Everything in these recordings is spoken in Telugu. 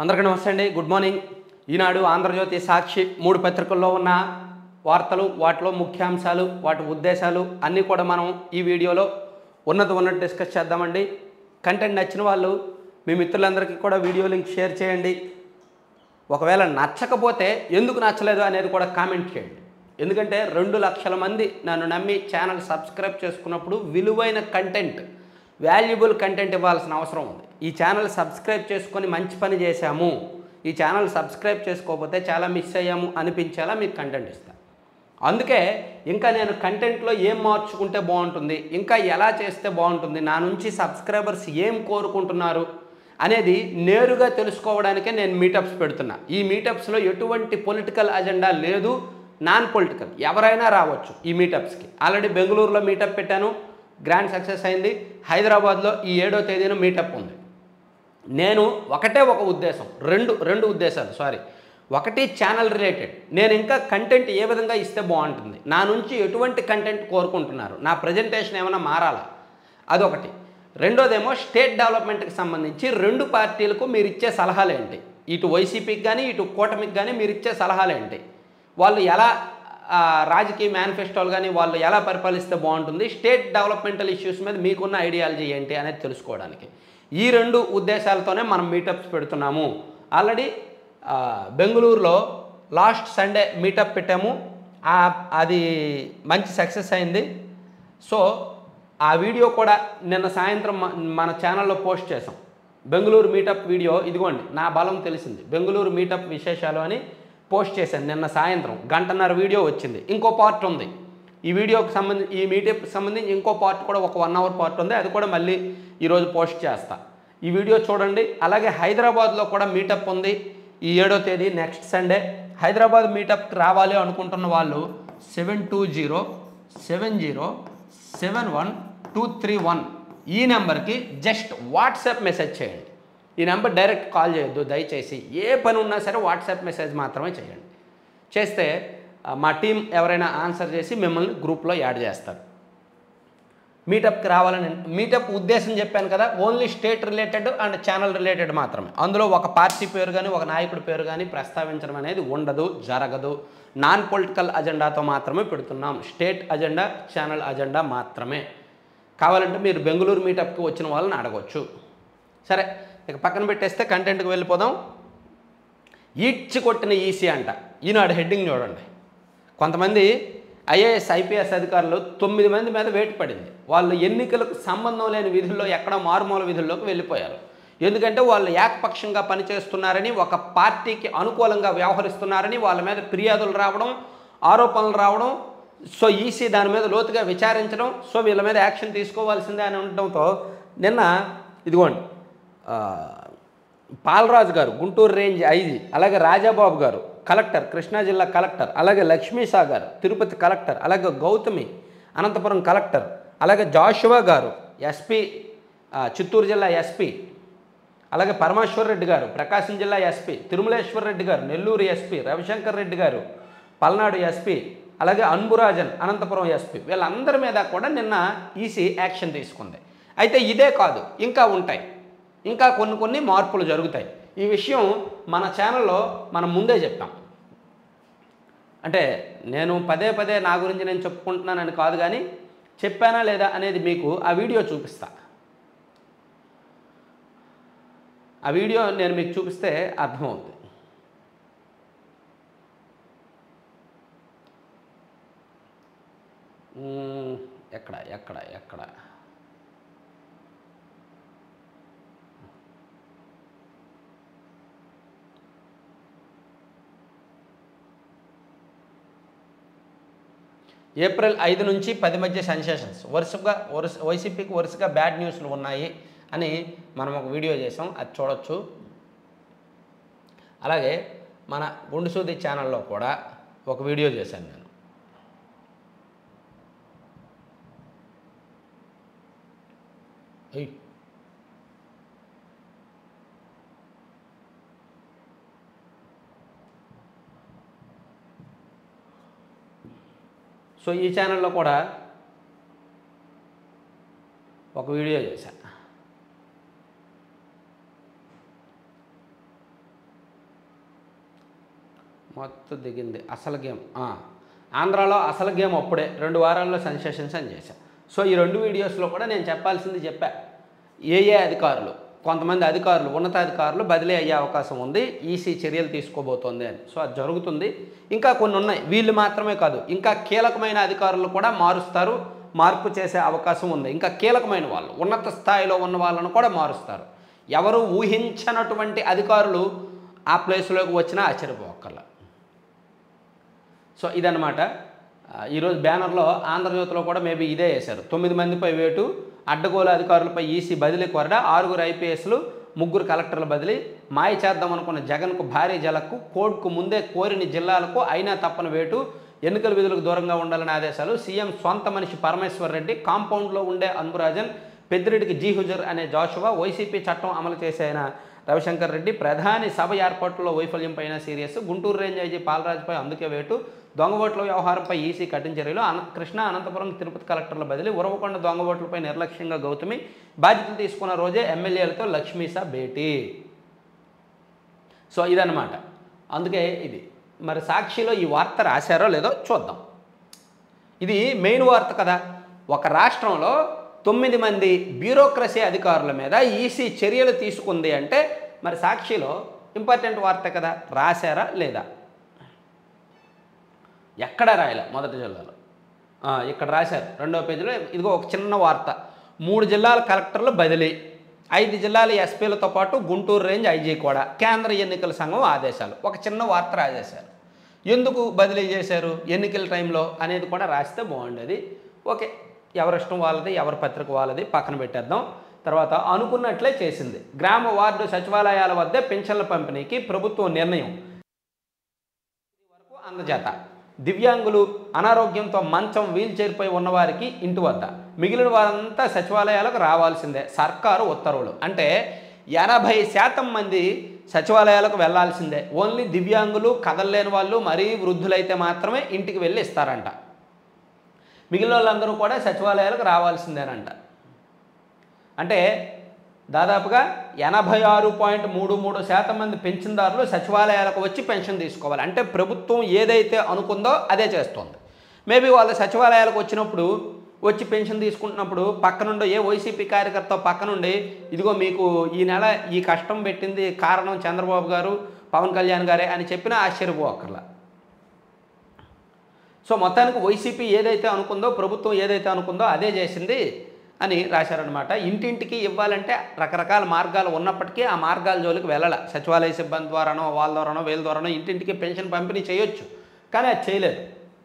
అందరికీ నమస్తే అండి గుడ్ మార్నింగ్ ఈనాడు ఆంధ్రజ్యోతి సాక్షి మూడు పత్రికల్లో ఉన్న వార్తలు వాటిలో ముఖ్యాంశాలు వాటి ఉద్దేశాలు అన్నీ కూడా మనం ఈ వీడియోలో ఉన్నది ఉన్నట్టు డిస్కస్ చేద్దామండి కంటెంట్ నచ్చిన వాళ్ళు మీ మిత్రులందరికీ కూడా వీడియో లింక్ షేర్ చేయండి ఒకవేళ నచ్చకపోతే ఎందుకు నచ్చలేదు అనేది కూడా కామెంట్ చేయండి ఎందుకంటే రెండు లక్షల మంది నన్ను నమ్మి ఛానల్ సబ్స్క్రైబ్ చేసుకున్నప్పుడు విలువైన కంటెంట్ వాల్యుబుల్ కంటెంట్ ఇవ్వాల్సిన అవసరం ఉంది ఈ ఛానల్ సబ్స్క్రైబ్ చేసుకొని మంచి పని చేశాము ఈ ఛానల్ సబ్స్క్రైబ్ చేసుకోకపోతే చాలా మిస్ అయ్యాము అనిపించేలా మీకు కంటెంట్ ఇస్తాను అందుకే ఇంకా నేను కంటెంట్లో ఏం మార్చుకుంటే బాగుంటుంది ఇంకా ఎలా చేస్తే బాగుంటుంది నా నుంచి సబ్స్క్రైబర్స్ ఏం కోరుకుంటున్నారు అనేది నేరుగా తెలుసుకోవడానికే నేను మీటప్స్ పెడుతున్నా ఈ మీటప్స్లో ఎటువంటి పొలిటికల్ అజెండా లేదు నాన్ పొలిటికల్ ఎవరైనా రావచ్చు ఈ మీటప్స్కి ఆల్రెడీ బెంగళూరులో మీటప్ పెట్టాను గ్రాండ్ సక్సెస్ అయింది హైదరాబాద్లో ఈ ఏడో తేదీన మీటప్ ఉంది నేను ఒకటే ఒక ఉద్దేశం రెండు రెండు ఉద్దేశాలు సారీ ఒకటి ఛానల్ రిలేటెడ్ నేను ఇంకా కంటెంట్ ఏ విధంగా ఇస్తే బాగుంటుంది నా నుంచి ఎటువంటి కంటెంట్ కోరుకుంటున్నారు నా ప్రజెంటేషన్ ఏమైనా మారాలా అదొకటి రెండోదేమో స్టేట్ డెవలప్మెంట్కి సంబంధించి రెండు పార్టీలకు మీరు ఇచ్చే సలహాలు ఏంటి ఇటు వైసీపీకి కానీ ఇటు కూటమికి కానీ మీరు ఇచ్చే సలహాలు ఏంటి వాళ్ళు ఎలా ఆ, రాజకీయ మేనిఫెస్టోలు కానీ వాళ్ళు ఎలా పరిపాలిస్తే బాగుంటుంది స్టేట్ డెవలప్మెంటల్ ఇష్యూస్ మీద మీకున్న ఐడియాలజీ ఏంటి అనేది తెలుసుకోవడానికి ఈ రెండు ఉద్దేశాలతోనే మనం మీటప్స్ పెడుతున్నాము ఆల్రెడీ ఆ, బెంగళూరులో లాస్ట్ సండే మీటప్ పెట్టాము ఆ- అది మంచి సక్సెస్ అయింది సో ఆ వీడియో కూడా నిన్న సాయంత్రం మ- మన ఛానల్లో పోస్ట్ చేసాం బెంగళూరు మీటప్ వీడియో ఇదిగోండి నా బలం తెలిసింది బెంగళూరు మీటప్ విశేషాలు అని పోస్ట్ చేశాను నిన్న సాయంత్రం గంటన్నర వీడియో వచ్చింది ఇంకో పార్ట్ ఉంది ఈ వీడియోకి సంబంధించి ఈ మీటప్ సంబంధించి ఇంకో పార్ట్ కూడా ఒక వన్ అవర్ పార్ట్ ఉంది అది కూడా మళ్ళీ ఈరోజు పోస్ట్ చేస్తా ఈ వీడియో చూడండి అలాగే హైదరాబాద్లో కూడా మీటప్ ఉంది ఈ ఏడో తేదీ నెక్స్ట్ సండే హైదరాబాద్ మీటప్కి రావాలి అనుకుంటున్న వాళ్ళు seven two zero seven zero seven one two three one ఈ నెంబర్కి జస్ట్ వాట్సాప్ మెసేజ్ చేయండి ఈ నెంబర్ డైరెక్ట్ కాల్ చేయొద్దు దయచేసి ఏ పని ఉన్నా సరే వాట్సాప్ మెసేజ్ మాత్రమే చేయండి చేస్తే ఆ, మా టీం ఎవరైనా ఆన్సర్ చేసి మిమ్మల్ని గ్రూప్లో యాడ్ చేస్తారు మీటప్కి రావాలని మీటప్ ఉద్దేశం చెప్పాను కదా only state related and channel related మాత్రమే అందులో ఒక పార్టీ పేరు కానీ ఒక నాయకుడి పేరు కానీ ప్రస్తావించడం అనేది ఉండదు జరగదు నాన్ పొలిటికల్ అజెండాతో మాత్రమే పెడుతున్నాం స్టేట్ అజెండా ఛానల్ అజెండా మాత్రమే కావాలంటే మీరు బెంగళూరు మీటప్కి వచ్చిన వాళ్ళని అడగవచ్చు సరే ఇక పక్కన పెట్టేస్తే కంటెంట్కి వెళ్ళిపోదాం ఈడ్చి కొట్టిన ఈసీ అంట ఈనాడు హెడ్డింగ్ చూడండి కొంతమంది ఐఏఎస్ ఐపీఎస్ అధికారులు తొమ్మిది మంది మీద వేటు పడింది వాళ్ళు ఎన్నికలకు సంబంధం లేని విధుల్లో ఎక్కడ మారుమూల విధుల్లోకి వెళ్ళిపోయారు ఎందుకంటే వాళ్ళు ఏకపక్షంగా పనిచేస్తున్నారని ఒక పార్టీకి అనుకూలంగా వ్యవహరిస్తున్నారని వాళ్ళ మీద ఫిర్యాదులు రావడం ఆరోపణలు రావడం సో ఈసీ దాని మీద లోతుగా విచారించడం సో వీళ్ళ మీద యాక్షన్ తీసుకోవాల్సిందే అని ఉండటంతో నిన్న ఇదిగోండి ఆ, పాలరాజు గారు గుంటూరు రేంజ్ ఐజీ అలాగే రాజాబాబు గారు కలెక్టర్ కృష్ణా జిల్లా కలెక్టర్ అలాగే లక్ష్మీషా గారు తిరుపతి కలెక్టర్ అలాగే గౌతమి అనంతపురం కలెక్టర్ అలాగే జాషువా గారు ఎస్పీ చిత్తూరు జిల్లా ఎస్పీ అలాగే పరమేశ్వర్ రెడ్డి గారు ప్రకాశం జిల్లా ఎస్పీ తిరుమలేశ్వర్ రెడ్డి గారు నెల్లూరు ఎస్పీ రవిశంకర్ రెడ్డి గారు పల్నాడు ఎస్పీ అలాగే అన్బురాజన్ అనంతపురం ఎస్పీ వీళ్ళందరి మీద కూడా నిన్న ఈసీ యాక్షన్ తీసుకుంది అయితే ఇదే కాదు ఇంకా ఉంటాయి ఇంకా కొన్ని కొన్ని మార్పులు జరుగుతాయి ఈ విషయం మన ఛానల్లో మనం ముందే చెప్పాం అంటే నేను పదే పదే నా గురించి నేను చెప్పుకుంటున్నానని కాదు కానీ చెప్పానా లేదా అనేది మీకు ఆ వీడియో చూపిస్తా ఆ వీడియో నేను మీకు చూపిస్తే అర్థమవుతుంది మ్మ్, ఎక్కడ ఎక్కడ ఎక్కడ ఏప్రిల్ ఐదు నుంచి పది మధ్య సెన్సేషన్స్ వరుసగా వరుస వైసీపీకి వరుసగా బ్యాడ్ న్యూస్లు ఉన్నాయి అని మనం ఒక వీడియో చేసాం అది చూడొచ్చు అలాగే మన గుండుసూది ఛానల్లో కూడా ఒక వీడియో చేశాను నేను ఏయ్. సో ఈ ఛానల్లో కూడా ఒక వీడియో చేశాను మొత్తం దిగింది అసలు గేమ్ ఆ. ఆంధ్రాలో అసలు గేమ్ అప్పుడే రెండు వారాల్లో సెన్సేషన్స్ అని చేశా సో ఈ రెండు వీడియోస్లో కూడా నేను చెప్పాల్సింది చెప్పా ఏ ఏ అధికారులు కొంతమంది అధికారులు ఉన్నతాధికారులు బదిలీ అయ్యే అవకాశం ఉంది ఈసీ చర్యలు తీసుకోబోతోంది అని సో అది జరుగుతుంది ఇంకా కొన్ని ఉన్నాయి వీళ్ళు మాత్రమే కాదు ఇంకా కీలకమైన అధికారులు కూడా మారుస్తారు మార్పు చేసే అవకాశం ఉంది ఇంకా కీలకమైన వాళ్ళు ఉన్నత స్థాయిలో ఉన్న వాళ్ళను కూడా మారుస్తారు ఎవరు ఊహించనటువంటి అధికారులు ఆ ప్లేస్లోకి వచ్చినా ఆశ్చర్యపోకర్ల సో ఇదనమాట ఆ, ఈరోజు బ్యానర్లో ఆంధ్రజ్యోతిలో కూడా మేబీ ఇదే వేశారు తొమ్మిది మందిపై వేటు అడ్డగోలు అధికారులపై ఈసీ బదిలీ కొరడ ఆరుగురు ఐపీఎస్లు ముగ్గురు కలెక్టర్ల బదిలీ మాయ చేద్దాం అనుకున్న జగన్కు భారీ జలకు కోడ్కు ముందే కోరిని జిల్లాలకు అయినా తప్పని వేటు ఎన్నికల విధులకు దూరంగా ఉండాలని ఆదేశాలు సీఎం సొంత మనిషి పరమేశ్వర్ రెడ్డి కాంపౌండ్లో ఉండే అన్బురాజన్ పెద్దిరెడ్డికి జీ హుజర్ అనే జాషువా వైసీపీ చట్టం అమలు చేసే ఆయన రవిశంకర్ రెడ్డి ప్రధాని సభ ఏర్పాటులో వైఫల్యం పైన సీరియస్ గుంటూరు రేంజ్ ఐజీ పాలరాజుపై అందుకే వేటు దొంగ ఓట్ల వ్యవహారంపై ఈసీ కఠిన చర్యలు అన కృష్ణా అనంతపురం తిరుపతి కలెక్టర్ల బదిలీ ఉరవకొండ దొంగ ఓట్లపై నిర్లక్ష్యంగా గౌతమి బాధ్యతలు తీసుకున్న రోజే ఎమ్మెల్యేలతో లక్ష్మీసా భేటీ సో ఇదన్నమాట అందుకే ఇది మరి సాక్షిలో ఈ వార్త రాశారో లేదో చూద్దాం ఇది మెయిన్ వార్త కదా ఒక రాష్ట్రంలో తొమ్మిది మంది బ్యూరోక్రసీ అధికారుల మీద ఈసీ చర్యలు తీసుకుంది అంటే మరి సాక్షిలో ఇంపార్టెంట్ వార్త కదా రాశారా లేదా ఎక్కడ రాయలే మొదటి జిల్లాలో ఆ, ఇక్కడ రాశారు రెండో పేజీలో ఇదిగో ఒక చిన్న వార్త మూడు జిల్లాల కలెక్టర్లు బదిలీ ఐదు జిల్లాల ఎస్పీలతో పాటు గుంటూరు రేంజ్ ఐజీ కూడా కేంద్ర ఎన్నికల సంఘం ఆదేశాలు ఒక చిన్న వార్త రాసేశారు ఎందుకు బదిలీ చేశారు ఎన్నికల టైంలో అనేది కూడా రాస్తే బాగుండేది ఓకే ఎవరిష్టం వాళ్ళది ఎవరి పత్రిక వాళ్ళది పక్కన పెట్టేద్దాం తర్వాత అనుకున్నట్లే చేసింది గ్రామ వార్డు సచివాలయాల వద్దే పెన్షన్ల పంపిణీకి ప్రభుత్వం నిర్ణయం వరకు అందజేత దివ్యాంగులు అనారోగ్యంతో మంచం వీల్ చైర్పై ఉన్నవారికి ఇంటి వద్ద మిగిలిన వారంతా సచివాలయాలకు రావాల్సిందే సర్కారు ఉత్తర్వులు అంటే ఎనభై శాతం మంది సచివాలయాలకు వెళ్ళాల్సిందే ఓన్లీ దివ్యాంగులు కదలలేని వాళ్ళు మరీ వృద్ధులైతే మాత్రమే ఇంటికి వెళ్ళి ఇస్తారంట మిగిలిన వాళ్ళందరూ కూడా సచివాలయాలకు రావాల్సిందేనంట అంటే దాదాపుగా ఎనభై ఆరు పాయింట్ మూడు మూడు శాతం మంది పెన్షన్దారులు సచివాలయాలకు వచ్చి పెన్షన్ తీసుకోవాలి అంటే ప్రభుత్వం ఏదైతే అనుకుందో అదే చేస్తోంది మేబీ వాళ్ళ సచివాలయాలకు వచ్చినప్పుడు వచ్చి పెన్షన్ తీసుకుంటున్నప్పుడు పక్కనుండి ఏ వైసీపీ కార్యకర్త పక్కనుండి ఇదిగో మీకు ఈ నెల ఈ కష్టం పెట్టింది కారణం చంద్రబాబు గారు పవన్ కళ్యాణ్ గారే అని చెప్పినా ఆశ్చర్యపోకర్లా సో మొత్తానికి వైసీపీ ఏదైతే అనుకుందో ప్రభుత్వం ఏదైతే అనుకుందో అదే చేసింది అని రాశారనమాట ఇంటింటికి ఇవ్వాలంటే రకరకాల మార్గాలు ఉన్నప్పటికీ ఆ మార్గాల జోలికి వెళ్ళాల సచివాలయ సిబ్బంది ద్వారానో వాళ్ళ ద్వారానో వీళ్ళ ద్వారానో ఇంటింటికి పెన్షన్ పంపిణీ చేయొచ్చు కానీ అది చేయలేదు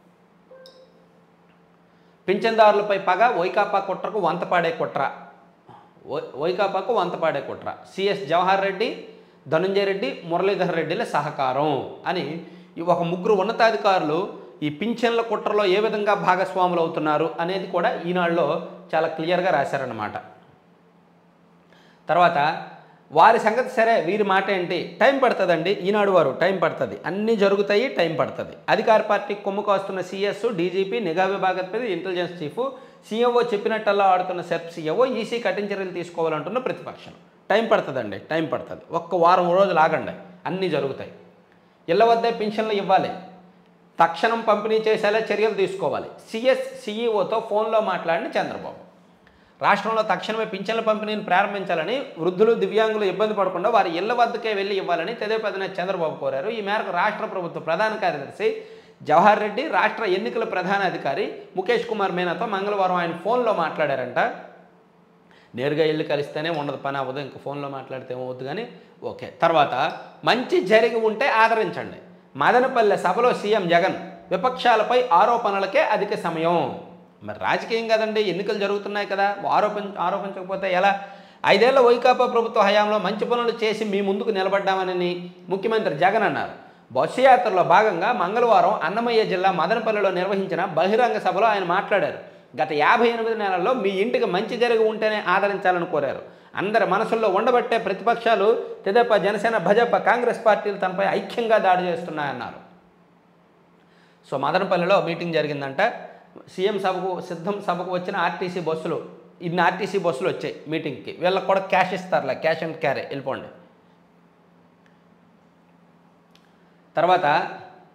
పింఛన్దారులపై పగ వైకాపా కుట్రకు వంతపాడే కుట్ర వై- వైకాపాకు వంతపాడే కుట్ర సిఎస్ జవహర్ రెడ్డి ధనుంజయ రెడ్డి మురళీధర్ రెడ్డిల సహకారం అని ఈ ఒక ముగ్గురు ఉన్నతాధికారులు ఈ పింఛన్ల కుట్రలో ఏ విధంగా భాగస్వాములు అవుతున్నారు అనేది కూడా ఈనాడులో చాలా క్లియర్గా రాశారన్నమాట తర్వాత వారి సంగతి సరే వీరి మాట ఏంటి టైం పడుతుందండి ఈనాడు వారు టైం పడుతుంది అన్నీ జరుగుతాయి టైం పడుతుంది అధికార పార్టీ కొమ్ము కాస్తున్న సీఎస్ డీజీపీ నిఘా విభాగపతి ఇంటెలిజెన్స్ చీఫ్ సీఎంఓ చెప్పినట్టల్లా ఆడుతున్న సెప్ సీఎంఓ ఈసీ కఠిన చర్యలు తీసుకోవాలంటున్న ప్రతిపక్షం టైం పడుతుందండి టైం పడుతుంది ఒక్క వారం రోజులు ఆగండి అన్నీ జరుగుతాయి ఇళ్ల వద్దే పింఛన్లు ఇవ్వాలి తక్షణం పంపిణీ చేసేలా చర్యలు తీసుకోవాలి సిఎస్ సిఈఓతో ఫోన్లో మాట్లాడిన చంద్రబాబు రాష్ట్రంలో తక్షణమే పింఛన్ల పంపిణీని ప్రారంభించాలని వృద్ధులు దివ్యాంగులు ఇబ్బంది పడకుండా వారి ఇళ్ల వద్దకే వెళ్ళి ఇవ్వాలని తెదేపదిన చంద్రబాబు కోరారు ఈ మేరకు రాష్ట్ర ప్రభుత్వ ప్రధాన కార్యదర్శి జవహర్ రెడ్డి రాష్ట్ర ఎన్నికల ప్రధాన అధికారి ముఖేష్ కుమార్ మీనాతో మంగళవారం ఆయన ఫోన్లో మాట్లాడారంట నేరుగా వెళ్ళి కలిస్తేనే ఉండదు పని అవ్వదు ఇంకా ఫోన్లో మాట్లాడితే ఏమవుద్దు కానీ ఓకే తర్వాత మంచి జరిగి ఉంటే ఆదరించండి మదనపల్లె సభలో సీఎం జగన్ విపక్షాలపై ఆరోపణలకే అధిక సమయం మరి రాజకీయం కదండి ఎన్నికలు జరుగుతున్నాయి కదా ఆరోపణ ఆరోపించకపోతే ఎలా ఐదేళ్ల వైకాపా ప్రభుత్వ హయాంలో మంచి పనులు చేసి మీ ముందుకు నిలబడ్డామని ముఖ్యమంత్రి జగన్ అన్నారు బస్సు యాత్రలో భాగంగా మంగళవారం అన్నమయ్య జిల్లా మదనపల్లిలో నిర్వహించిన బహిరంగ సభలో ఆయన మాట్లాడారు గత యాభై ఎనిమిది నెలల్లో మీ ఇంటికి మంచి జరిగి ఉంటేనే ఆదరించాలని కోరారు అందరి మనసుల్లో ఉండబట్టే ప్రతిపక్షాలు తెదేపా జనసేన భాజపా కాంగ్రెస్ పార్టీలు తనపై ఐక్యంగా దాడి చేస్తున్నాయన్నారు సో మదనపల్లిలో మీటింగ్ జరిగిందంట సీఎం సభకు సిద్ధం సభకు వచ్చిన ఆర్టీసీ బస్సులు ఇన్ని ఆర్టీసీ బస్సులు వచ్చాయి మీటింగ్కి వీళ్ళకి కూడా క్యాష్ ఇస్తారులే క్యాష్ అండ్ క్యారీ వెళ్ళిపోండి తర్వాత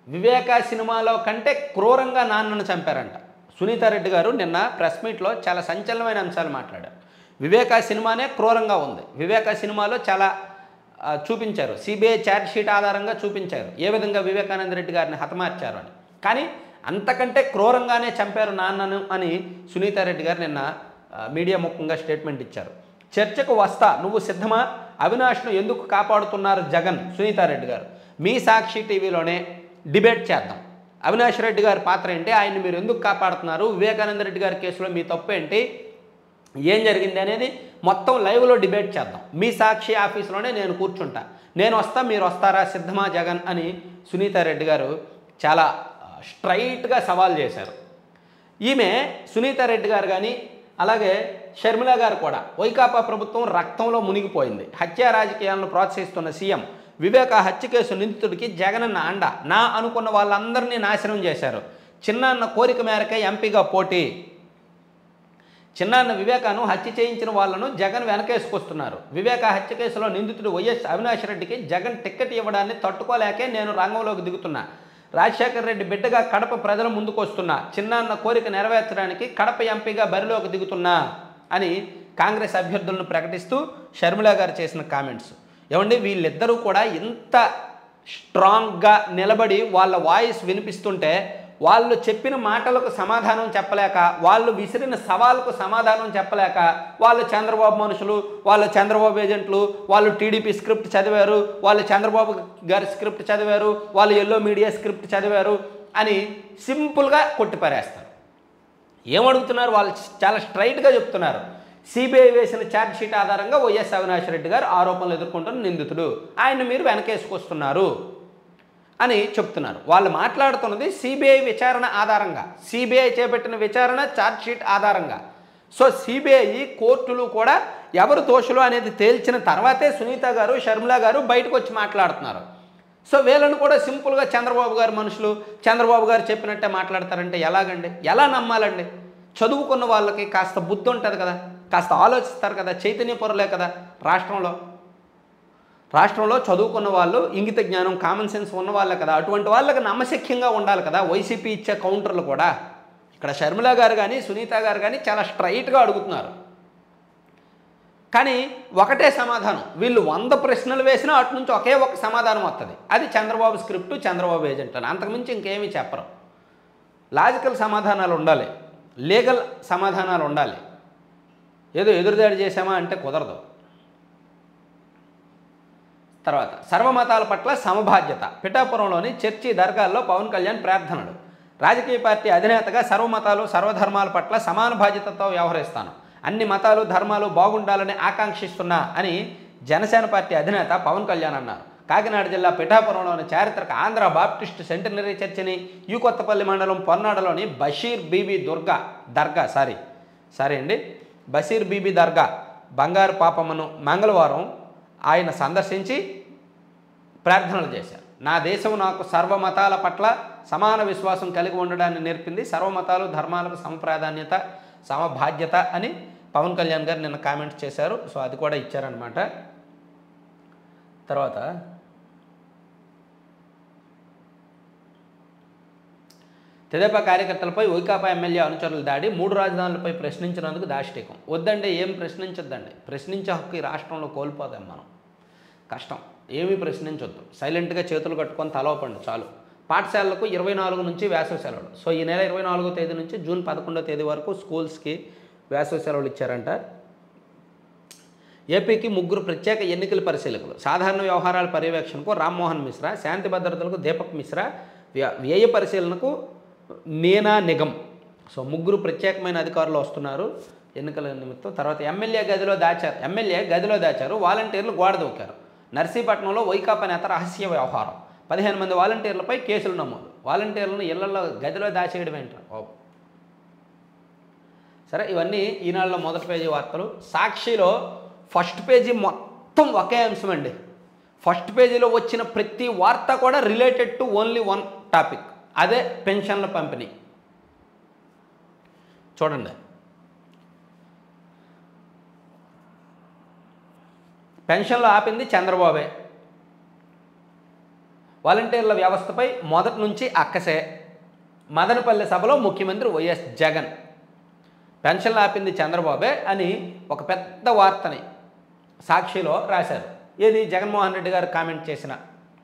వివేక సినిమాలో కంటే క్రూరంగా నాన్నను చంపారంట సునీతారెడ్డి గారు నిన్న ప్రెస్ మీట్లో చాలా సంచలనమైన అంశాలు మాట్లాడారు వివేక సినిమానే క్రూరంగా ఉంది వివేక సినిమాలో చాలా ఆ, చూపించారు సిబిఐ ఛార్జ్ షీట్ ఆధారంగా చూపించారు ఏ విధంగా వివేకానంద రెడ్డి గారిని హతమార్చారు అని కానీ అంతకంటే క్రూరంగానే చంపారు నాన్నను అని సునీతారెడ్డి గారు నిన్న ఆ, మీడియా ముఖంగా స్టేట్మెంట్ ఇచ్చారు చర్చకు వస్తా నువ్వు సిద్ధమా అవినాష్ను ఎందుకు కాపాడుతున్నారు జగన్ సునీతారెడ్డి గారు మీ సాక్షి టీవీలోనే డిబేట్ చేద్దాం అవినాష్ రెడ్డి గారి పాత్ర ఏంటి ఆయన్ని మీరు ఎందుకు కాపాడుతున్నారు వివేకానంద రెడ్డి గారి కేసులో మీ తప్పు ఏంటి ఏం జరిగింది అనేది మొత్తం లైవ్లో డిబేట్ చేద్దాం మీ సాక్షి ఆఫీస్లోనే నేను కూర్చుంటా నేను వస్తా మీరు వస్తారా సిద్ధమా జగన్ అని సునీతారెడ్డి గారు చాలా స్ట్రైట్గా సవాల్ చేశారు ఈమె సునీతారెడ్డి గారు కానీ అలాగే షర్మిల గారు కూడా వైకాపా ప్రభుత్వం రక్తంలో మునిగిపోయింది హత్యా రాజకీయాలను ప్రోత్సహిస్తున్న సీఎం వివేక హత్య కేసు నిందితుడికి జగనన్న అండ నా అనుకున్న వాళ్ళందరినీ నాశనం చేశారు చిన్నాన్న కోరిక మేరకే ఎంపీగా పోటీ చిన్నాన్న వివేకాను హత్య చేయించిన వాళ్ళను జగన్ వెనకేసుకొస్తున్నారు వివేక హత్య కేసులో నిందితుడు వైఎస్ అవినాష్ రెడ్డికి జగన్ టిక్కెట్ ఇవ్వడాన్ని తట్టుకోలేకే నేను రంగంలోకి దిగుతున్నా రాజశేఖర రెడ్డి బిడ్డగా కడప ప్రజల ముందుకు వస్తున్నా చిన్నాన్న కోరిక నెరవేర్చడానికి కడప ఎంపీగా బరిలోకి దిగుతున్నా అని కాంగ్రెస్ అభ్యర్థులను ప్రకటిస్తూ షర్మిల గారు చేసిన కామెంట్స్ ఏమండి వీళ్ళిద్దరూ కూడా ఇంత స్ట్రాంగ్గా నిలబడి వాళ్ళ వాయిస్ వినిపిస్తుంటే వాళ్ళు చెప్పిన మాటలకు సమాధానం చెప్పలేక వాళ్ళు విసిరిన సవాలుకు సమాధానం చెప్పలేక వాళ్ళు చంద్రబాబు మనుషులు వాళ్ళు చంద్రబాబు ఏజెంట్లు వాళ్ళు టీడీపీ స్క్రిప్ట్ చదివారు వాళ్ళు చంద్రబాబు గారి స్క్రిప్ట్ చదివారు వాళ్ళు ఎల్లో మీడియా స్క్రిప్ట్ చదివారు అని సింపుల్గా కొట్టిపారేస్తారు ఏమడుగుతున్నారు వాళ్ళు చాలా స్ట్రైట్గా చెప్తున్నారు సిబిఐ వేసిన ఛార్జ్ షీట్ ఆధారంగా వైఎస్ అవినాష్ రెడ్డి గారు ఆరోపణలు ఎదుర్కొంటున్న నిందితుడు ఆయన మీరు వెనకేసుకొస్తున్నారు అని చెప్తున్నారు వాళ్ళు మాట్లాడుతున్నది సిబిఐ విచారణ ఆధారంగా సిబిఐ చేపట్టిన విచారణ ఛార్జ్ షీట్ ఆధారంగా సో సిబిఐ కోర్టులు కూడా ఎవరు దోషులు అనేది తేల్చిన తర్వాతే సునీత గారు షర్మిల గారు బయటకు వచ్చి మాట్లాడుతున్నారు సో వీళ్ళను కూడా సింపుల్గా చంద్రబాబు గారు మనుషులు చంద్రబాబు గారు చెప్పినట్టే మాట్లాడతారంటే ఎలాగండి ఎలా నమ్మాలండి చదువుకున్న వాళ్ళకి కాస్త బుద్ధి ఉంటుంది కదా కాస్త ఆలోచిస్తారు కదా చైతన్య పొరలే కదా రాష్ట్రంలో రాష్ట్రంలో చదువుకున్న వాళ్ళు ఇంగిత జ్ఞానం కామన్ సెన్స్ ఉన్న వాళ్ళే కదా అటువంటి వాళ్ళకి నమ్మశక్యంగా ఉండాలి కదా వైసీపీ ఇచ్చే కౌంటర్లు కూడా ఇక్కడ షర్మిల గారు కానీ సునీత గారు కానీ చాలా స్ట్రైట్గా అడుగుతున్నారు కానీ ఒకటే సమాధానం వీళ్ళు వంద ప్రశ్నలు వేసినా అటు నుంచి ఒకే ఒక సమాధానం వస్తుంది అది చంద్రబాబు స్క్రిప్ట్ చంద్రబాబు ఏజెంట్ అని అంతకుమించి ఇంకేమీ చెప్పరు లాజికల్ సమాధానాలు ఉండాలి లీగల్ సమాధానాలు ఉండాలి ఏదో ఎదురుదాడి చేశామా అంటే కుదరదు తర్వాత సర్వమతాల పట్ల సమబాధ్యత పిఠాపురంలోని చర్చి దర్గాల్లో పవన్ కళ్యాణ్ ప్రార్థనలు రాజకీయ పార్టీ అధినేతగా సర్వమతాలు సర్వధర్మాల పట్ల సమాన బాధ్యతతో వ్యవహరిస్తాను అన్ని మతాలు ధర్మాలు బాగుండాలని ఆకాంక్షిస్తున్నా అని జనసేన పార్టీ అధినేత పవన్ కళ్యాణ్ అన్నారు కాకినాడ జిల్లా పిఠాపురంలోని చారిత్రక ఆంధ్ర బాప్టిస్ట్ సెంటనరీ చర్చిని యూ కొత్తపల్లి మండలం పొన్నాడలోని బషీర్ బీబీ దుర్గా దర్గా సారీ సారీ అండి బషీర్ బీబీ దర్గా బంగారు పాపమ్మను మంగళవారం ఆయన సందర్శించి ప్రార్థనలు చేశారు నా దేశం నాకు సర్వమతాల పట్ల సమాన విశ్వాసం కలిగి ఉండడాన్ని నేర్పింది సర్వమతాలు ధర్మాలకు సమప్రాధాన్యత సమబాధ్యత అని పవన్ కళ్యాణ్ గారు నిన్న కామెంట్స్ చేశారు సో అది కూడా ఇచ్చారనమాట తర్వాత తెదేపా కార్యకర్తలపై వైకాపా ఎమ్మెల్యే అనుచరుల దాడి మూడు రాజధానులపై ప్రశ్నించినందుకు దాష్టికం వద్దండి ఏం ప్రశ్నించొద్దండి ప్రశ్నించే హక్కు ఈ రాష్ట్రంలో కోల్పోదాం మనం కష్టం ఏమీ ప్రశ్నించొద్దు సైలెంట్గా చేతులు కట్టుకొని తలవపండి చాలు పాఠశాలలకు ఇరవై నాలుగు నుంచి వేసవి సెలవులు సో ఈ నెల ఇరవై నాలుగో తేదీ నుంచి జూన్ పదకొండో తేదీ వరకు స్కూల్స్కి వేసవి సెలవులు ఇచ్చారంట ఏపీకి ముగ్గురు ప్రత్యేక ఎన్నికల పరిశీలకులు సాధారణ వ్యవహారాల పర్యవేక్షణకు రామ్మోహన్ మిశ్రా శాంతి భద్రతలకు దీపక్ మిశ్రా వ్య- వ్యయ పరిశీలనకు నీనా నిగమ్ సో ముగ్గురు ప్రత్యేకమైన అధికారులు వస్తున్నారు ఎన్నికల నిమిత్తం తర్వాత ఎమ్మెల్యే గదిలో దాచారు ఎమ్మెల్యే గదిలో దాచారు వాలంటీర్లు గోడ దూకారు నర్సీపట్నంలో వైకాపా నేత రహస్య వ్యవహారం పదిహేను మంది వాలంటీర్లపై కేసులు నమోదు వాలంటీర్లను ఇళ్లలో గదిలో దాచేయడం ఏంటారు ఓ సరే ఇవన్నీ ఈనాడులో మొదటి పేజీ వార్తలు సాక్షిలో ఫస్ట్ పేజీ మొత్తం ఒకే అంశం అండి ఫస్ట్ పేజీలో వచ్చిన ప్రతి వార్త కూడా related to only one topic అదే పెన్షన్ల పంపిణీ చూడండి పెన్షన్లు ఆపింది చంద్రబాబే వాలంటీర్ల వ్యవస్థపై మొదటి నుంచి అక్కసే మదనపల్లి సభలో ముఖ్యమంత్రి వైఎస్ జగన్ పెన్షన్లు ఆపింది చంద్రబాబే అని ఒక పెద్ద వార్తని సాక్షిలో రాశారు ఏది జగన్మోహన్ రెడ్డి గారు కామెంట్ చేసిన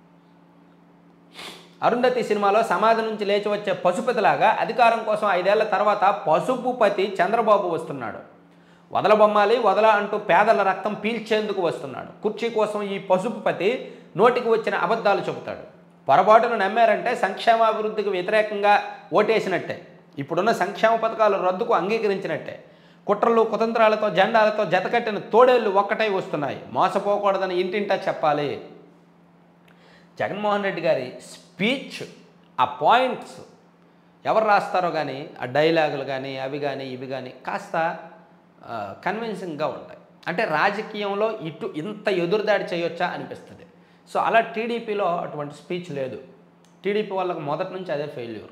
అరుంధతి సినిమాలో సమాధి నుంచి లేచి వచ్చే పశుపతిలాగా అధికారం కోసం ఐదేళ్ల తర్వాత పసుపుపతి చంద్రబాబు వస్తున్నాడు వదలబొమ్మాలి వదల అంటూ పేదల రక్తం పీల్చేందుకు వస్తున్నాడు కుర్చీ కోసం ఈ పసుపుపతి నోటికి వచ్చిన అబద్ధాలు చెబుతాడు పొరపాటును నమ్మారంటే సంక్షేమాభివృద్ధికి వ్యతిరేకంగా ఓటేసినట్టే ఇప్పుడున్న సంక్షేమ పథకాల రద్దుకు అంగీకరించినట్టే కుట్రలు కుతంత్రాలతో జెండాలతో జతకట్టిన తోడేళ్లు ఒక్కటై వస్తున్నాయి మోసపోకూడదని ఇంటింటా చెప్పాలి జగన్మోహన్ రెడ్డి గారి స్పీచ్ ఆ పాయింట్స్ ఎవరు రాస్తారో కానీ ఆ డైలాగులు కానీ అవి కానీ ఇవి కానీ కాస్త కన్విన్సింగ్గా ఉంటాయి అంటే రాజకీయంలో ఇటు ఇంత ఎదురుదాడి చేయొచ్చా అనిపిస్తుంది సో అలా టీడీపీలో అటువంటి స్పీచ్ లేదు టీడీపీ వాళ్ళకి మొదటి నుంచి అదే ఫెయిల్యూర్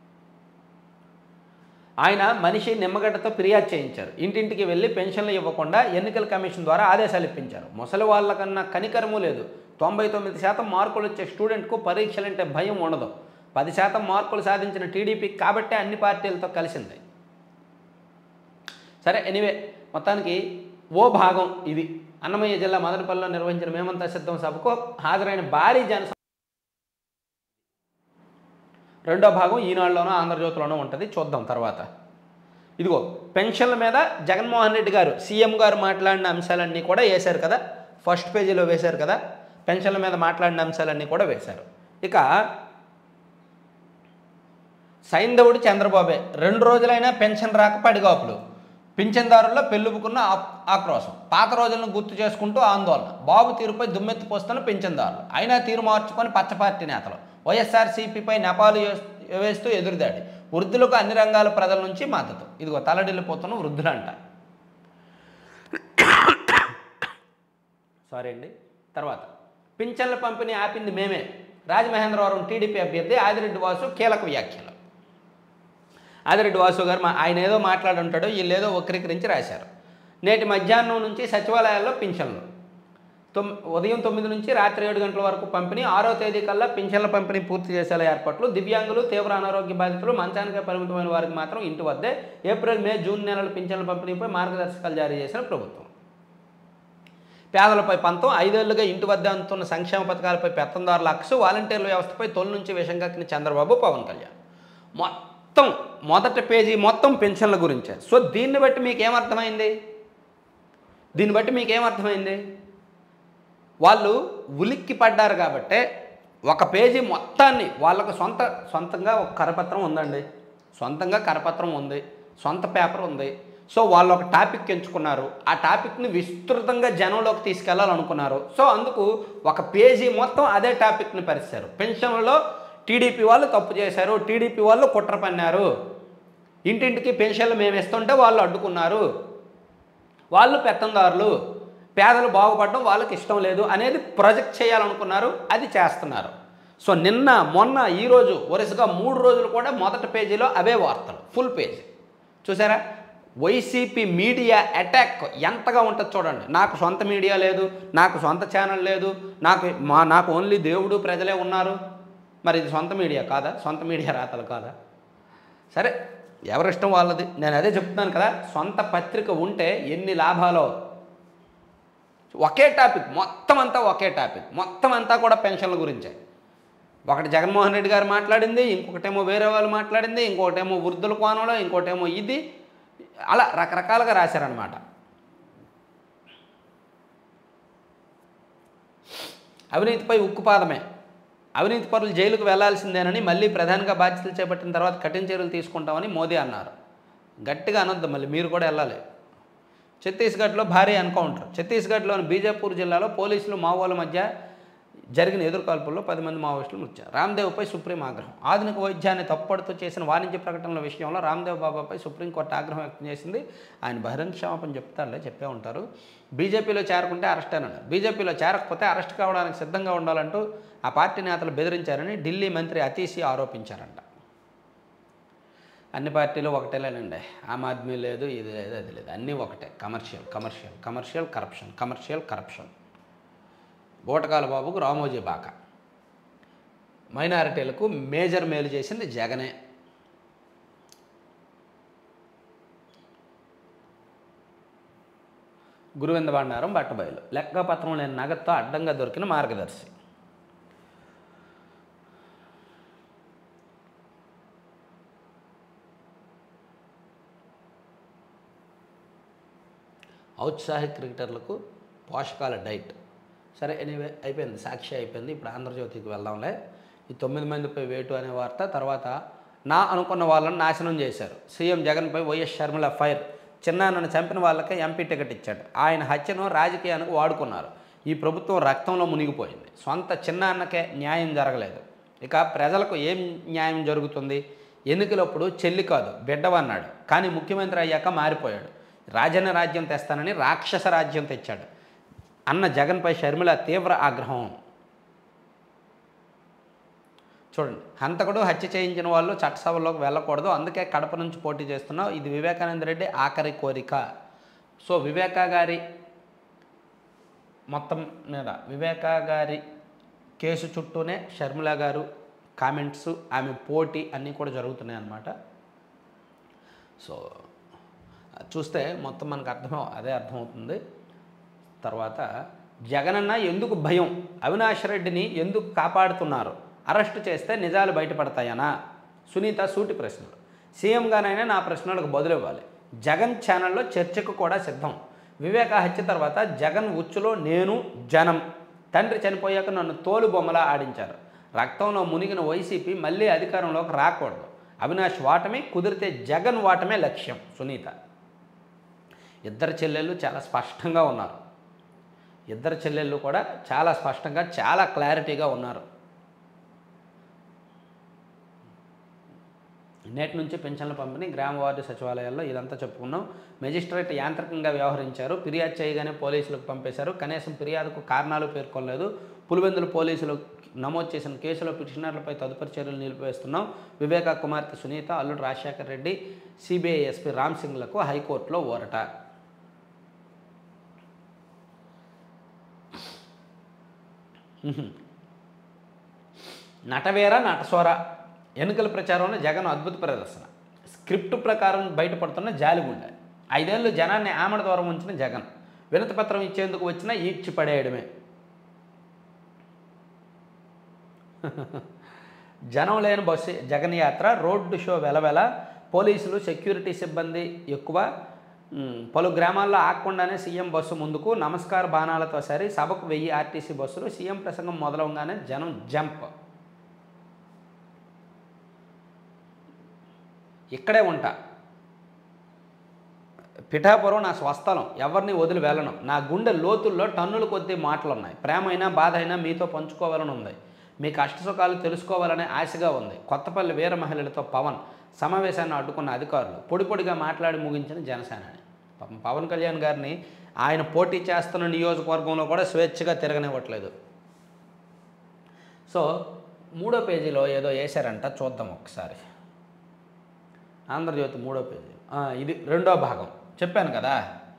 ఆయన మనిషి నిమ్మగడ్డతో ఫిర్యాదు చేయించారు ఇంటింటికి వెళ్ళి పెన్షన్లు ఇవ్వకుండా ఎన్నికల కమిషన్ ద్వారా ఆదేశాలు ఇప్పించారు ముసలి వాళ్ళకన్నా కనికరము లేదు తొంభై తొమ్మిది శాతం మార్కులు వచ్చే స్టూడెంట్కు పరీక్షలంటే భయం ఉండదు పది శాతం మార్కులు సాధించిన టీడీపీ కాబట్టే అన్ని పార్టీలతో కలిసింది సరే ఎనీవే మొత్తానికి ఓ భాగం ఇది అన్నమయ్య జిల్లా మదనపల్లిలో నిర్వహించిన మేమంతా సిద్ధం సభకు హాజరైన భారీ జన రెండో భాగం ఈనాడులోనో ఆంధ్రజ్యోతిలోనో ఉంటుంది చూద్దాం తర్వాత ఇదిగో పెన్షన్ల మీద జగన్మోహన్ రెడ్డి గారు సీఎం గారు మాట్లాడిన అంశాలన్నీ కూడా వేశారు కదా ఫస్ట్ పేజీలో వేశారు కదా పెన్షన్ల మీద మాట్లాడిన అంశాలన్నీ కూడా వేశారు ఇక సైంధవుడు చంద్రబాబే రెండు రోజులైనా పెన్షన్ రాక పడిగాపులు పింఛన్దారుల్లో పెళ్ళుపుకున్న ఆ- ఆక్రోశం పాత రోజులను గుర్తు చేసుకుంటూ ఆందోళన బాబు తీరుపై దుమ్మెత్తి పోస్తున్న పింఛన్దారులు అయినా తీరు మార్చుకొని పచ్చ పార్టీ నేతలు వైఎస్ఆర్సీపీపై నెపాలు వేస్- వేస్తూ ఎదురుదాడి వృద్ధులకు అన్ని రంగాల ప్రజల నుంచి మద్దతు ఇదిగో తలడిల్లిపోతున్న వృద్ధులంట సారీ అండి తర్వాత పింఛన్ల పంపిణీ ఆపింది మేమే రాజమహేంద్రవరం టీడీపీ అభ్యర్థి ఆదిరెడ్డి వాసు కీలక వ్యాఖ్యలు ఆదిరెడ్డి వాసు గారు మా ఆయన ఏదో మాట్లాడుంటాడో వీళ్ళు ఏదో వక్రీకరించి రాశారు నేటి మధ్యాహ్నం నుంచి సచివాలయాల్లో పింఛన్లు తొమ్ ఉదయం తొమ్మిది నుంచి రాత్రి ఏడు గంటల వరకు పంపిణీ ఆరో తేదీ కల్లా పింఛన్ల పంపిణీ పూర్తి చేసేలా ఏర్పాట్లు దివ్యాంగులు తీవ్ర అనారోగ్య బాధితులు మంచానికే పరిమితమైన వారికి మాత్రం ఇంటి వద్దే ఏప్రిల్ మే జూన్ నెలల పింఛన్ల పంపిణీపై మార్గదర్శకాలు జారీ చేసిన ప్రభుత్వం పేదలపై పంతం ఐదేళ్లుగా ఇంటి వద్ద అందుతున్న సంక్షేమ పథకాలపై పెత్తందారుల అక్సు వాలంటీర్ల వ్యవస్థపై తొలి నుంచి విషం కక్కిన చంద్రబాబు పవన్ కళ్యాణ్ మొత్తం మొదటి పేజీ మొత్తం పెన్షన్ల గురించే సో దీన్ని బట్టి మీకు ఏమర్థమైంది దీన్ని బట్టి మీకు ఏమర్థమైంది వాళ్ళు ఉలిక్కి పడ్డారు కాబట్టే ఒక పేజీ మొత్తాన్ని వాళ్ళకు సొంత సొంతంగా ఒక కరపత్రం ఉందండి సొంతంగా కరపత్రం ఉంది సొంత పేపర్ ఉంది సో వాళ్ళు ఒక టాపిక్ ఎంచుకున్నారు ఆ టాపిక్ని విస్తృతంగా జనంలోకి తీసుకెళ్లాలనుకున్నారు సో అందుకు ఒక పేజీ మొత్తం అదే టాపిక్ని పరిచారు పెన్షన్లలో టీడీపీ వాళ్ళు తప్పు చేశారు టీడీపీ వాళ్ళు కుట్ర పన్నారు ఇంటింటికి పెన్షన్లు మేము ఇస్తుంటే వాళ్ళు అడ్డుకున్నారు వాళ్ళు పెత్తందారులు పేదలు బాగుపడడం వాళ్ళకి ఇష్టం లేదు అనేది ప్రొజెక్ట్ చేయాలనుకున్నారు అది చేస్తున్నారు సో నిన్న మొన్న ఈరోజు వరుసగా మూడు రోజులు కూడా మొదటి పేజీలో అవే వార్తలు ఫుల్ పేజీ చూసారా వైసీపీ మీడియా అటాక్ ఎంతగా ఉంటుంది చూడండి నాకు సొంత మీడియా లేదు నాకు సొంత ఛానల్ లేదు నాకు మా నాకు ఓన్లీ దేవుడు ప్రజలే ఉన్నారు మరి ఇది సొంత మీడియా కాదా సొంత మీడియా రాతలు కాదా సరే ఎవరిష్టం వాళ్ళది నేను అదే చెప్తున్నాను కదా సొంత పత్రిక ఉంటే ఎన్ని లాభాలో ఒకే టాపిక్ మొత్తం అంతా ఒకే టాపిక్ మొత్తం అంతా కూడా పెన్షన్ల గురించే ఒకటి జగన్మోహన్ రెడ్డి గారు మాట్లాడింది ఇంకొకటేమో వేరే వాళ్ళు మాట్లాడింది ఇంకొకటేమో వృద్ధుల కోణంలో ఇంకోటేమో ఇది అలా రకరకాలుగా రాశారనమాట అవినీతిపై ఉక్కుపాదమే అవినీతి పరులు జైలుకు వెళ్లాల్సిందేనని మళ్ళీ ప్రధానిగా బాధ్యతలు చేపట్టిన తర్వాత కఠిన చర్యలు తీసుకుంటామని మోదీ అన్నారు గట్టిగా అనొద్దు మళ్ళీ మీరు కూడా వెళ్ళాలి ఛత్తీస్గఢ్లో భారీ ఎన్కౌంటర్ ఛత్తీస్గఢ్లోని బీజాపూర్ జిల్లాలో పోలీసులు మావోల మధ్య జరిగిన ఎదురుకాల్పుల్లో పది మంది మావోయిస్టులు మృతి చెందారు. రామ్దేవ్పై సుప్రీం ఆగ్రహం ఆధునిక వైద్యాన్ని తప్పుపడుతూ చేసిన వాణిజ్య ప్రకటనల విషయంలో రామ్దేవ్ బాబాపై సుప్రీంకోర్టు ఆగ్రహం వ్యక్తం చేసింది ఆయన బహిరంగ క్షమాపణ చెప్తారులే చెప్పే ఉంటారు బీజేపీలో చేరకుంటే అరెస్ట్ అన్నారు బీజేపీలో చేరకపోతే అరెస్ట్ కావడానికి సిద్ధంగా ఉండాలంటూ ఆ పార్టీ నేతలు బెదిరించారని ఢిల్లీ మంత్రి అతీసి ఆరోపించారంట అన్ని పార్టీలు ఒకటేలేనండి ఆమ్ ఆద్మీ లేదు ఇది లేదు అది లేదు అన్నీ ఒకటే commercial commercial commercial corruption commercial corruption బోటకాల బాబుకు రామోజీ బాక మైనారిటీలకు మేజర్ మేలు చేసింది జగనే గురువింద బండారం బట్టబయలు లెక్కపత్రం లేని నగదుతో అడ్డంగా దొరికిన మార్గదర్శి ఔత్సాహిక క్రికెటర్లకు పోషకాల డైట్ సరే ఎనీవే అయిపోయింది సాక్షి అయిపోయింది ఇప్పుడు ఆంధ్రజ్యోతికి వెళ్దాంలే ఈ తొమ్మిది మందిపై వేటు అనే వార్త తర్వాత నా అనుకున్న వాళ్ళని నాశనం చేశారు సీఎం జగన్పై వైఎస్ షర్మిల ఫైర్ చిన్నాన్నను చంపిన వాళ్ళకే ఎంపీ టికెట్ ఇచ్చాడు ఆయన హత్యను రాజకీయానికి వాడుకున్నారు ఈ ప్రభుత్వం రక్తంలో మునిగిపోయింది సొంత చిన్నాన్నకే న్యాయం జరగలేదు ఇక ప్రజలకు ఏం న్యాయం జరుగుతుంది ఎన్నికలప్పుడు చెల్లి కాదు బిడ్డవన్నాడు కానీ ముఖ్యమంత్రి అయ్యాక మారిపోయాడు రాజన్న రాజ్యం తెస్తానని రాక్షస రాజ్యం తెచ్చాడు అన్న జగన్పై షర్మిల తీవ్ర ఆగ్రహం చూడండి హంతకుడు హత్య చేయించిన వాళ్ళు చట్టసభలోకి వెళ్ళకూడదు అందుకే కడప నుంచి పోటీ చేస్తున్నావు ఇది వివేకానంద రెడ్డి ఆఖరి కోరిక సో వివేకా గారి మొత్తం మీద వివేకా గారి కేసు చుట్టూనే షర్మిల గారు కామెంట్స్ ఆమె పోటీ అన్నీ కూడా జరుగుతున్నాయి అన్నమాట సో చూస్తే మొత్తం మనకు అర్థం అదే అర్థమవుతుంది తర్వాత జగనన్న ఎందుకు భయం అవినాష్ రెడ్డిని ఎందుకు కాపాడుతున్నారు అరెస్టు చేస్తే నిజాలు బయటపడతాయనా సునీత సూటి ప్రశ్నలు సీఎంగానైనా నా ప్రశ్నలకు బదులు ఇవ్వాలి జగన్ ఛానల్లో చర్చకు కూడా సిద్ధం వివేక హత్య తర్వాత జగన్ ఉచ్చులో నేను జనం తండ్రి చనిపోయాక నన్ను తోలు బొమ్మలా ఆడించారు రక్తంలో మునిగిన వైసీపీ మళ్ళీ అధికారంలోకి రాకూడదు అవినాష్ వాటమే కుదిరితే జగన్ వాటమే లక్ష్యం సునీత ఇద్దరు చెల్లెళ్ళు చాలా స్పష్టంగా ఉన్నారు ఇద్దరు చెల్లెళ్ళు కూడా చాలా స్పష్టంగా చాలా క్లారిటీగా ఉన్నారు నేటి నుంచి పెన్షన్ల పంపిణీ గ్రామ వార్డు సచివాలయాల్లో ఇదంతా చెప్పుకున్నాం మెజిస్ట్రేట్ యాంత్రికంగా వ్యవహరించారు ఫిర్యాదు చేయగానే పోలీసులకు పంపేశారు కనీసం ఫిర్యాదుకు కారణాలు పేర్కొనలేదు పులివెందులు పోలీసులు నమోదు చేసిన కేసులో పిటిషనర్లపై తదుపరి చర్యలు నిలిపివేస్తున్నాం వివేకా కుమార్తె సునీత అల్లుడు రాజశేఖర్ రెడ్డి సిబిఐ ఎస్పీ రామ్ సింగ్లకు హైకోర్టులో ఓరట నటవేర నటసోర ఎన్నికల ప్రచారంలో జగన్ అద్భుత ప్రదర్శన స్క్రిప్ట్ ప్రకారం బయటపడుతున్న జాలిగుండె ఐదేళ్లు జనాన్ని ఆమడ దూరం ఉంచిన జగన్ వినతి పత్రం ఇచ్చేందుకు వచ్చినా ఈడ్చి పడేయడమే జనం లేని బస్సు జగన్ యాత్ర రోడ్డు షో వెలవెల పోలీసులు సెక్యూరిటీ సిబ్బంది ఎక్కువ ఉమ్, పలు గ్రామాల్లో ఆగకుండానే సీఎం బస్సు ముందుకు నమస్కార బాణాలతో సరి సభకు వెయ్యి ఆర్టీసీ బస్సులు సీఎం ప్రసంగం మొదలవగానే జనం జంప్ ఇక్కడే ఉంటా పిఠాపురం నా స్వస్థలం ఎవరిని వదిలి వెళ్ళను నా గుండె లోతుల్లో టన్నుల కొద్దీ మాటలు ఉన్నాయి ప్రేమ అయినా బాధ అయినా మీతో పంచుకోవాలని ఉంది మీ కష్టసుఖాలు తెలుసుకోవాలనే ఆశగా ఉంది కొత్తపల్లి వీర మహిళలతో పవన్ సమావేశాన్ని అడ్డుకున్న అధికారులు పొడి పొడిగా మాట్లాడి ముగించిన జనసేనని పాపం పవన్ కళ్యాణ్ గారిని ఆయన పోటీ చేస్తున్న నియోజకవర్గంలో కూడా స్వేచ్ఛగా తిరగనివ్వట్లేదు సో మూడో పేజీలో ఏదో వేశారంట చూద్దాం ఒకసారి ఆంధ్రజ్యోతి మూడో పేజీ ఆ, ఇది రెండో భాగం చెప్పాను కదా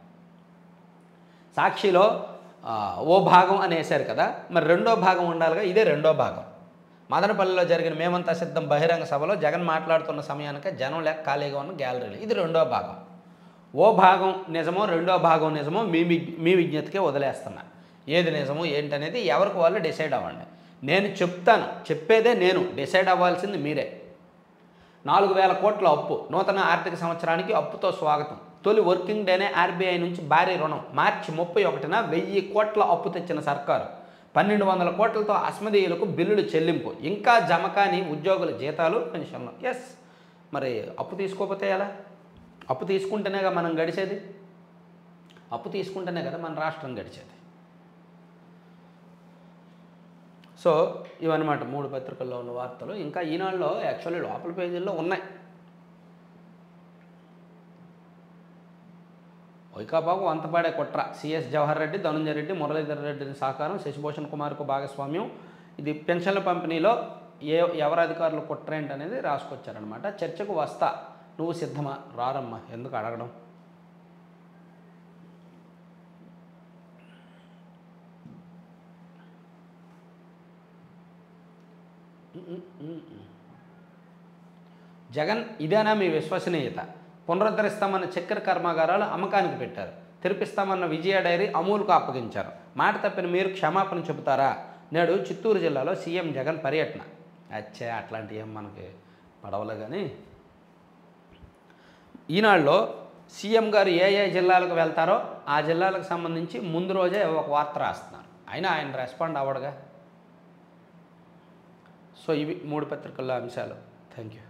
సాక్షిలో ఆ, ఓ భాగం అని వేశారు కదా మరి రెండో భాగం ఉండాలిగా ఇదే రెండో భాగం మదనపల్లిలో జరిగిన మేమంతా సిద్ధం బహిరంగ సభలో జగన్ మాట్లాడుతున్న సమయానికి జనం లేక ఖాళీగా ఉన్న గ్యాలరీలు ఇది రెండో భాగం ఓ భాగం నిజమో రెండో భాగం నిజమో మీ విజ్- మీ విజ్ఞతకే వదిలేస్తున్నా ఏది నిజమో ఏంటనేది ఎవరికి వాళ్ళు డిసైడ్ అవ్వండి నేను చెప్తాను చెప్పేదే నేను డిసైడ్ అవ్వాల్సింది మీరే నాలుగు వేల కోట్ల అప్పు నూతన ఆర్థిక సంవత్సరానికి అప్పుతో స్వాగతం తొలి వర్కింగ్ డేనే ఆర్బీఐ నుంచి భారీ రుణం మార్చి ముప్పై ఒకటిన వెయ్యి కోట్ల అప్పు తెచ్చిన సర్కారు పన్నెండు వందల కోట్లతో అస్మదీయులకు బిల్లులు చెల్లింపు ఇంకా జమ కాని ఉద్యోగుల జీతాలు పెన్షన్లు ఎస్ మరి అప్పు తీసుకోకపోతే ఎలా అప్పు తీసుకుంటేనేగా మనం గడిచేది అప్పు తీసుకుంటేనే కదా మన రాష్ట్రం గడిచేది సో ఇవన్నమాట మూడు పత్రికల్లో ఉన్న వార్తలు ఇంకా ఈనాడులో యాక్చువల్లీ లోపల పేజీల్లో ఉన్నాయి వైకాపాకు వంతపాడే కుట్ర సిఎస్ జవహర్ రెడ్డి ధనుంజయ రెడ్డి మురళీధర్ రెడ్డిని సహకారం శశిభూషణ్ కుమార్కు భాగస్వామ్యం ఇది పెన్షన్ల పంపిణీలో ఏ ఎవరి అధికారులు కుట్ర ఏంటనేది రాసుకొచ్చారనమాట చర్చకు వస్తా నువ్వు సిద్ధమా రారమ్మా ఎందుకు అడగడం జగన్ ఇదేనా మీ విశ్వసనీయత పునరుద్ధరిస్తామన్న చక్కెర కర్మాగారాలు అమ్మకానికి పెట్టారు తెరిపిస్తామన్న విజయ డైరీ అమూల్కు అప్పగించారు మాట తప్పిన మీరు క్షమాపణ చెబుతారా నేడు చిత్తూరు జిల్లాలో సీఎం జగన్ పర్యటన అచ్చే అట్లాంటివి ఏం మనకి పడవలే కానీ ఈనాడులో సీఎం గారు ఏ ఏ జిల్లాలకు వెళ్తారో ఆ జిల్లాలకు సంబంధించి ముందు రోజే ఒక వార్త రాస్తున్నారు అయినా ఆయన రెస్పాండ్ అవ్వడుగా సో ఇవి మూడు పత్రికల్లో అంశాలు థ్యాంక్ యూ